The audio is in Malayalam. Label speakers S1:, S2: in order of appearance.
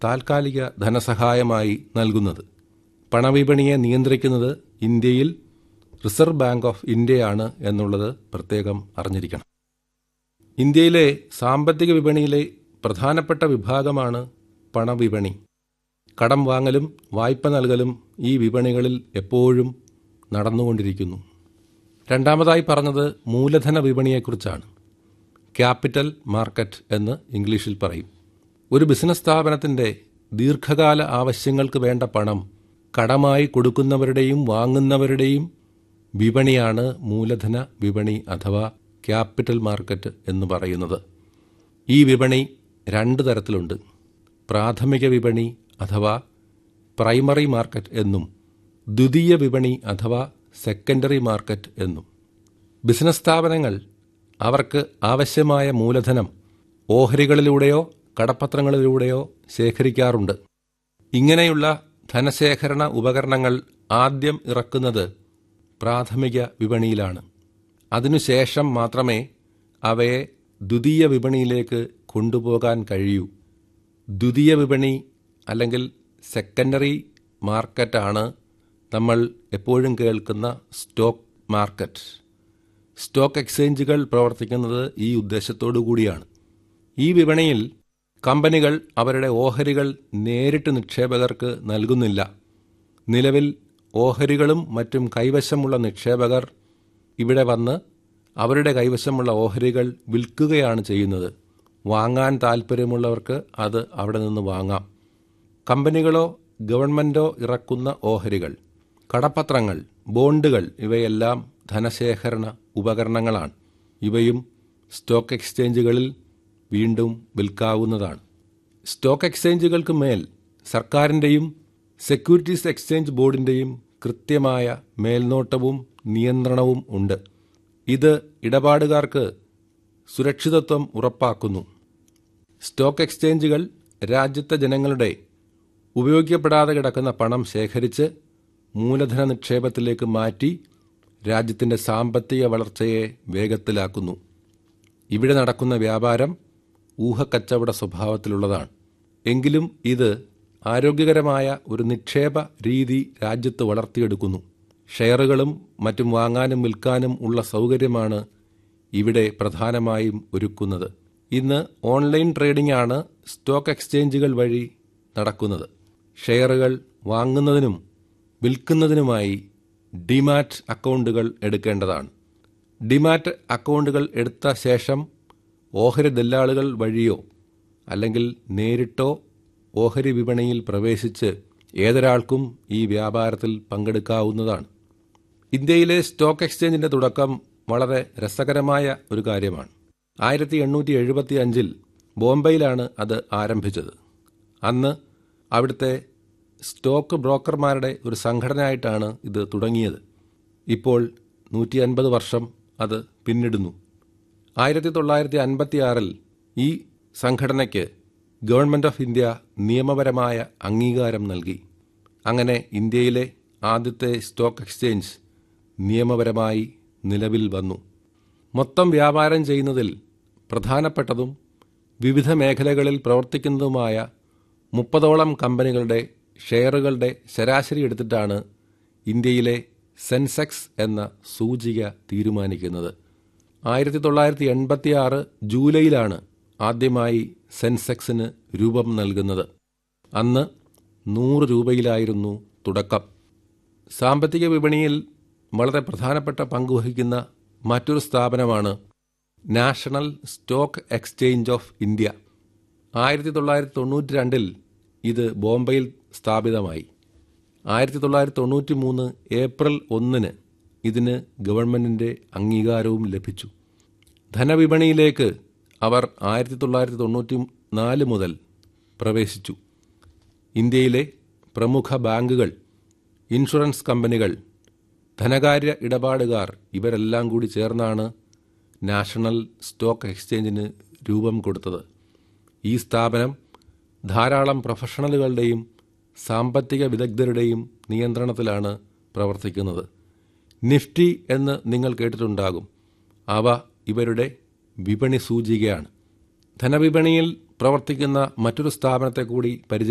S1: താൽക്കാലിക ധനസഹായമായി നൽകുന്നത് പണവിപണിയെ നിയന്ത്രിക്കുന്നത് ഇന്ത്യയിൽ റിസർവ് ബാങ്ക് ഓഫ് ഇന്ത്യയാണ് എന്നുള്ളത് പ്രത്യേകം അറിഞ്ഞിരിക്കണം ഇന്ത്യയിലെ സാമ്പത്തിക വിപണിയിലെ പ്രധാനപ്പെട്ട വിഭാഗമാണ് പണവിപണി കടം വാങ്ങലും വായ്പ നൽകലും ഈ വിപണികളിൽ എപ്പോഴും നടന്നുകൊണ്ടിരിക്കുന്നു രണ്ടാമതായി പറഞ്ഞത് മൂലധന വിപണിയെക്കുറിച്ചാണ് ക്യാപിറ്റൽ മാർക്കറ്റ് എന്ന് ഇംഗ്ലീഷിൽ പറയും ഒരു ബിസിനസ് സ്ഥാപനത്തിൻ്റെ ദീർഘകാല ആവശ്യങ്ങൾക്ക് വേണ്ട പണം കടമായി കൊടുക്കുന്നവരുടെയും വാങ്ങുന്നവരുടെയും വിപണിയാണ് മൂലധന വിപണി അഥവാ ക്യാപിറ്റൽ മാർക്കറ്റ് എന്ന് പറയുന്നത് ഈ വിപണി രണ്ട് തരത്തിലുണ്ട് പ്രാഥമിക വിപണി അഥവാ പ്രൈമറി മാർക്കറ്റ് എന്നും ദ്വിതീയ വിപണി അഥവാ സെക്കൻഡറി മാർക്കറ്റ് എന്നും ബിസിനസ് സ്ഥാപനങ്ങൾ അവർക്ക് ആവശ്യമായ മൂലധനം ഓഹരികളിലൂടെയോ കടപ്പത്രങ്ങളിലൂടെയോ ശേഖരിക്കാറുണ്ട് ഇങ്ങനെയുള്ള ധനശേഖരണ ഉപകരണങ്ങൾ ആദ്യം ഇറക്കുന്നത് പ്രാഥമിക വിപണിയിലാണ് അതിനുശേഷം മാത്രമേ അവയെ ദ്വിതീയ വിപണിയിലേക്ക് കൊണ്ടുപോകാൻ കഴിയൂ ദ്വിതീയ വിപണി അല്ലെങ്കിൽ സെക്കൻഡറി മാർക്കറ്റാണ് നമ്മൾ എപ്പോഴും കേൾക്കുന്ന സ്റ്റോക്ക് മാർക്കറ്റ് സ്റ്റോക്ക് എക്സ്ചേഞ്ചുകൾ പ്രവർത്തിക്കുന്നത് ഈ ഉദ്ദേശത്തോടു കൂടിയാണ് ഈ വിപണിയിൽ കമ്പനികൾ അവരുടെ ഓഹരികൾ നേരിട്ട് നിക്ഷേപകർക്ക് നൽകുന്നില്ല നിലവിൽ ഓഹരികളും മറ്റും കൈവശമുള്ള നിക്ഷേപകർ ഇവിടെ വന്ന് അവരുടെ കൈവശമുള്ള ഓഹരികൾ വിൽക്കുകയാണ് ചെയ്യുന്നത് വാങ്ങാൻ താൽപ്പര്യമുള്ളവർക്ക് അത് അവിടെ നിന്ന് വാങ്ങാം കമ്പനികളോ ഗവൺമെൻറ്റോ ഇറക്കുന്ന ഓഹരികൾ കടപ്പത്രങ്ങൾ ബോണ്ടുകൾ ഇവയെല്ലാം ധനശേഖരണ ഉപകരണങ്ങളാണ് ഇവയും സ്റ്റോക്ക് എക്സ്ചേഞ്ചുകളിൽ വീണ്ടും വിൽക്കാവുന്നതാണ് സ്റ്റോക്ക് എക്സ്ചേഞ്ചുകൾക്ക് മേൽ സർക്കാരിൻ്റെയും സെക്യൂരിറ്റീസ് എക്സ്ചേഞ്ച് ബോർഡിൻ്റെയും കൃത്യമായ മേൽനോട്ടവും നിയന്ത്രണവും ഉണ്ട് ഇത് ഇടപാടുകാർക്ക് സുരക്ഷിതത്വം ഉറപ്പാക്കുന്നു സ്റ്റോക്ക് എക്സ്ചേഞ്ചുകൾ രാജ്യത്തെ ജനങ്ങളുടെ ഉപയോഗിക്കപ്പെടാതെ കിടക്കുന്ന പണം ശേഖരിച്ച് മൂലധന നിക്ഷേപത്തിലേക്ക് മാറ്റി രാജ്യത്തിൻ്റെ സാമ്പത്തിക വളർച്ചയെ വേഗത്തിലാക്കുന്നു ഇവിടെ നടക്കുന്ന വ്യാപാരം ഊഹക്കച്ചവട സ്വഭാവത്തിലുള്ളതാണ് എങ്കിലും ഇത് ആരോഗ്യകരമായ ഒരു നിക്ഷേപ രീതി രാജ്യത്ത് വളർത്തിയെടുക്കുന്നു ഷെയറുകളും മറ്റും വാങ്ങാനും വിൽക്കാനും ഉള്ള സൗകര്യമാണ് ഇവിടെ പ്രധാനമായും ഒരുക്കുന്നത് ഇന്ന് ഓൺലൈൻ ട്രേഡിംഗ് ആണ് സ്റ്റോക്ക് എക്സ്ചേഞ്ചുകൾ വഴി നടക്കുന്നത് ഷെയറുകൾ വാങ്ങുന്നതിനും വിൽക്കുന്നതിനുമായി ഡിമാറ്റ് അക്കൗണ്ടുകൾ എടുക്കേണ്ടതാണ് ഡിമാറ്റ് അക്കൗണ്ടുകൾ എടുത്ത ശേഷം ഓഹരി ദല്ലാളുകൾ വഴിയോ അല്ലെങ്കിൽ നേരിട്ടോ ഓഹരി വിപണിയിൽ പ്രവേശിച്ച് ഏതൊരാൾക്കും ഈ വ്യാപാരത്തിൽ പങ്കെടുക്കാവുന്നതാണ് ഇന്ത്യയിലെ സ്റ്റോക്ക് എക്സ്ചേഞ്ചിന്റെ തുടക്കം വളരെ രസകരമായ ഒരു കാര്യമാണ് ആയിരത്തി എണ്ണൂറ്റി എഴുപത്തി അഞ്ചിൽ ബോംബെയിലാണ് അത് ആരംഭിച്ചത് അന്ന് അവിടുത്തെ സ്റ്റോക്ക് ബ്രോക്കർമാരുടെ ഒരു സംഘടനയായിട്ടാണ് ഇത് തുടങ്ങിയത് ഇപ്പോൾ നൂറ്റി അൻപത് വർഷം അത് പിന്നിടുന്നു ആയിരത്തി തൊള്ളായിരത്തി അൻപത്തി ആറിൽ ഈ സംഘടനയ്ക്ക് ഗവൺമെൻറ് ഓഫ് ഇന്ത്യ നിയമപരമായ അംഗീകാരം നൽകി അങ്ങനെ ഇന്ത്യയിലെ ആദ്യത്തെ സ്റ്റോക്ക് എക്സ്ചേഞ്ച് നിയമപരമായി നിലവിൽ വന്നു മൊത്തം വ്യാപാരം ചെയ്യുന്നതിൽ പ്രധാനപ്പെട്ടതും വിവിധ മേഖലകളിൽ പ്രവർത്തിക്കുന്നതുമായ മുപ്പതോളം കമ്പനികളുടെ ഷെയറുകളുടെ ശരാശരി എടുത്തിട്ടാണ് ഇന്ത്യയിലെ സെൻസെക്സ് എന്ന സൂചിക തീരുമാനിക്കുന്നത് ആയിരത്തി തൊള്ളായിരത്തി എൺപത്തി ആറ് ജൂലൈയിലാണ് ആദ്യമായി സെൻസെക്സിന് രൂപം നൽകുന്നത് അന്ന് നൂറ് രൂപയിലായിരുന്നു തുടക്കം സാമ്പത്തിക വിപണിയിൽ വളരെ പ്രധാനപ്പെട്ട പങ്കുവഹിക്കുന്ന മറ്റൊരു സ്ഥാപനമാണ് National Stock Exchange of India ആയിരത്തി തൊള്ളായിരത്തി തൊണ്ണൂറ്റി രണ്ടിൽ ഇത് ബോംബെയിൽ സ്ഥാപിതമായി ആയിരത്തി തൊള്ളായിരത്തി തൊണ്ണൂറ്റി മൂന്ന് ഏപ്രിൽ ഒന്നിന് ഇതിന് ഗവൺമെൻറ്റിൻ്റെ അംഗീകാരവും ലഭിച്ചു ധനവിപണിയിലേക്ക് അവർ ആയിരത്തി തൊള്ളായിരത്തി തൊണ്ണൂറ്റി നാല് മുതൽ പ്രവേശിച്ചു ഇന്ത്യയിലെ പ്രമുഖ ബാങ്കുകൾ ഇൻഷുറൻസ് കമ്പനികൾ ധനകാര്യ ഇടപാടുകാർ ഇവരെല്ലാം കൂടി ചേർന്നാണ് നാഷണൽ സ്റ്റോക്ക് എക്സ്ചേഞ്ചിന് രൂപം കൊടുത്തത് ഈ സ്ഥാപനം ധാരാളം പ്രൊഫഷണലുകളുടെയും സാമ്പത്തിക വിദഗ്ധരുടെയും നിയന്ത്രണത്തിലാണ് പ്രവർത്തിക്കുന്നത് നിഫ്റ്റി എന്ന് നിങ്ങൾ കേട്ടിട്ടുണ്ടാകും അവ ഇവരുടെ വിപണി സൂചികയാണ് ധനവിപണിയിൽ പ്രവർത്തിക്കുന്ന മറ്റൊരു സ്ഥാപനത്തെ കൂടി പരിചയം